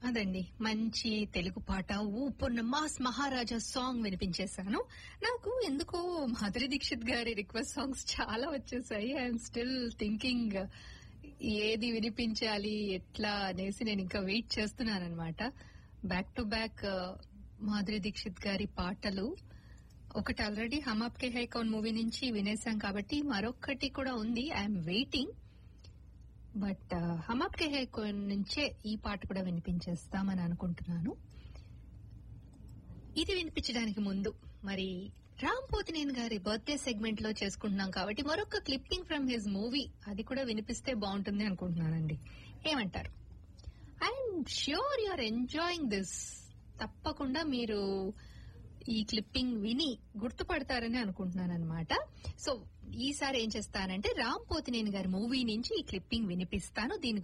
అదండి మంచి తెలుగు పాట ఊపున్న మాస్ మహారాజా సాంగ్ వినిపించేశాను నాకు ఎందుకో మాధురి దీక్షిత్ గారి రిక్వెస్ట్ సాంగ్స్ చాలా వచ్చేసాయి ఐఎమ్ స్టిల్ థింకింగ్ ఏది వినిపించాలి ఎట్లా అనేసి నేను ఇంకా వెయిట్ చేస్తున్నాను అనమాట back to back Madhuri Dixit గారి పాటలు ఒకటి ఆల్రెడీ హమ్ అప్ కే హై కౌన్ మూవీ నుంచి వినేసాం కాబట్టి మరొకటి కూడా ఉంది I'm waiting but Hum Aap Ke Hai Kaun నుంచే ఈ పాట కూడా వినిపించేస్తామని అనుకుంటున్నాను ఇది వినిపించడానికి ముందు మరి రామ్ పోతినేని గారి బర్త్డే సెగ్మెంట్ లో చేసుకుంటున్నాం కాబట్టి మరొక క్లిప్పింగ్ ఫ్రమ్ హిజ్ మూవీ అది కూడా వినిపిస్తే బాగుంటుంది అనుకుంటున్నానండి ఏమంటారు I'm sure you are enjoying this తప్పకుండా మీరు ఈ క్లిప్పింగ్ విని గుర్తుపడతారని అనుకుంటున్నాను అనమాట సో ఈసారి ఏం చేస్తానంటే రామ్ పోతినేని గారి మూవీ నుంచి ఈ క్లిప్పింగ్ వినిపిస్తాను దీని